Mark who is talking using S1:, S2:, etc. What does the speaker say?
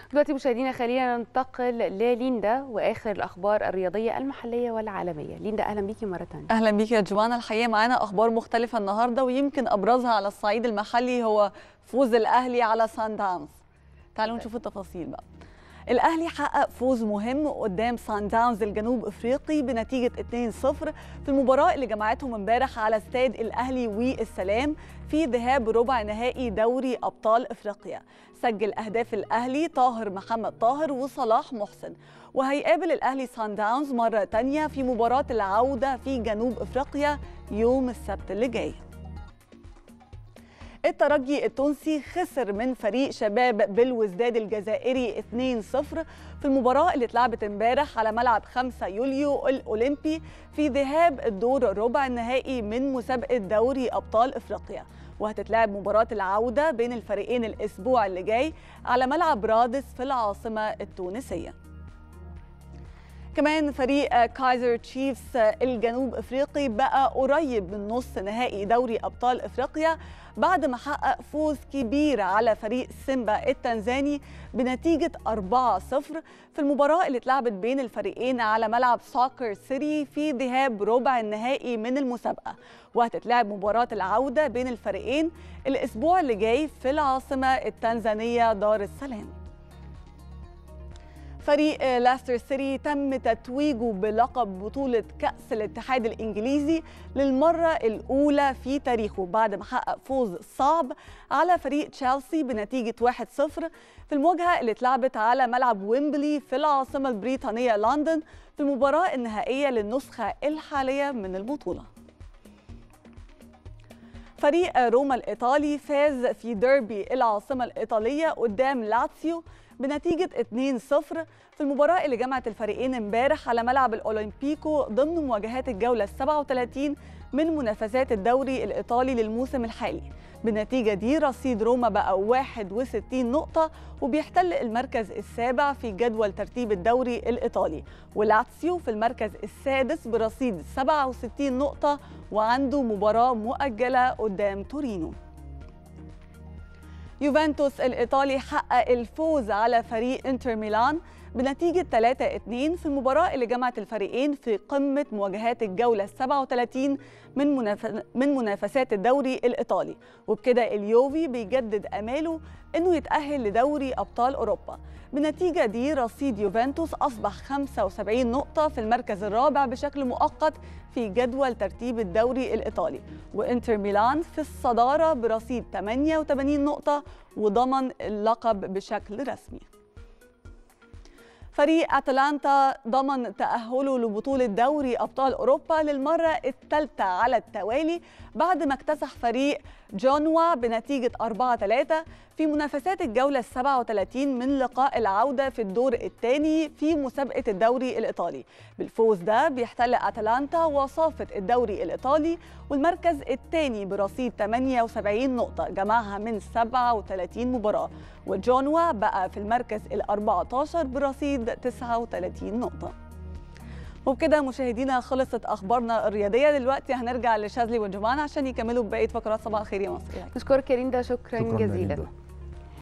S1: دلوقتي مشاهدينا خلينا ننتقل لليندا واخر الاخبار الرياضيه المحليه والعالميه ليندا اهلا بيكي مره ثانيه
S2: اهلا بيكي يا جوانا الحقيقه معانا اخبار مختلفه النهارده ويمكن ابرزها على الصعيد المحلي هو فوز الاهلي على سان داونز تعالوا نشوف التفاصيل بقى الاهلي حقق فوز مهم قدام سان داونز الجنوب افريقي بنتيجه 2-0 في المباراه اللي جمعتهم امبارح على استاد الاهلي والسلام في ذهاب ربع نهائي دوري ابطال افريقيا سجل اهداف الاهلي طاهر محمد طاهر وصلاح محسن وهيقابل الاهلي سان داونز مره تانية في مباراه العوده في جنوب افريقيا يوم السبت اللي جاي الترجي التونسي خسر من فريق شباب بالوزداد الجزائري 2-0 في المباراة اللي اتلعبت امبارح على ملعب 5 يوليو الأولمبي في ذهاب الدور الربع النهائي من مسابقة دوري أبطال إفريقيا وهتتلعب مباراة العودة بين الفريقين الأسبوع اللي جاي على ملعب رادس في العاصمة التونسية كمان فريق كايزر تشيفز الجنوب افريقي بقى قريب من نص نهائي دوري ابطال افريقيا بعد ما حقق فوز كبير على فريق سيمبا التنزاني بنتيجة 4-0 في المباراة اللي اتلعبت بين الفريقين على ملعب سوكر سيتي في ذهاب ربع النهائي من المسابقة وهتتلعب مباراة العودة بين الفريقين الأسبوع اللي جاي في العاصمة التنزانية دار السلام فريق لاستر سيتي تم تتويجه بلقب بطولة كأس الاتحاد الإنجليزي للمرة الأولى في تاريخه بعد ما حقق فوز صعب على فريق تشيلسي بنتيجة 1-0 في المواجهة اللي اتلعبت على ملعب ويمبلي في العاصمة البريطانية لندن في المباراة النهائية للنسخة الحالية من البطولة فريق روما الإيطالي فاز في ديربي العاصمة الإيطالية قدام لاتسيو بنتيجة 2-0 في المباراة اللي جمعت الفريقين امبارح على ملعب الأولمبيكو ضمن مواجهات الجولة 37 من منافسات الدوري الإيطالي للموسم الحالي بالنتيجة دي رصيد روما بقى 61 نقطة وبيحتل المركز السابع في جدول ترتيب الدوري الإيطالي ولاتسيو في المركز السادس برصيد 67 نقطة وعنده مباراة مؤجلة قدام تورينو يوفنتوس الإيطالي حقق الفوز على فريق انتر ميلان بنتيجة 3-2 في المباراة اللي جمعت الفريقين في قمة مواجهات الجولة 37 من مناف... من منافسات الدوري الإيطالي وبكده اليوفي بيجدد أماله إنه يتأهل لدوري أبطال أوروبا بالنتيجة دي رصيد يوفنتوس أصبح 75 نقطة في المركز الرابع بشكل مؤقت في جدول ترتيب الدوري الإيطالي وإنتر ميلان في الصدارة برصيد 88 نقطة وضمن اللقب بشكل رسمي فريق اتلانتا ضمن تأهله لبطولة دوري أبطال أوروبا للمرة الثالثة على التوالي بعد ما اكتسح فريق جونوا بنتيجة 4-3 في منافسات الجولة 37 من لقاء العودة في الدور الثاني في مسابقة الدوري الإيطالي بالفوز ده بيحتل أتلانتا وصافة الدوري الإيطالي والمركز الثاني برصيد 78 نقطة جمعها من 37 مباراة وجونوا بقى في المركز ال 14 برصيد 39 نقطة وبكده مشاهدينا خلصت اخبارنا الرياضيه دلوقتي هنرجع لشاذلي وجمان عشان يكملوا بقيه فقرات صباح الخير يا مصر
S1: نشكرك يا ليندا شكرا,
S3: شكراً
S1: جزيلا
S3: ليندا.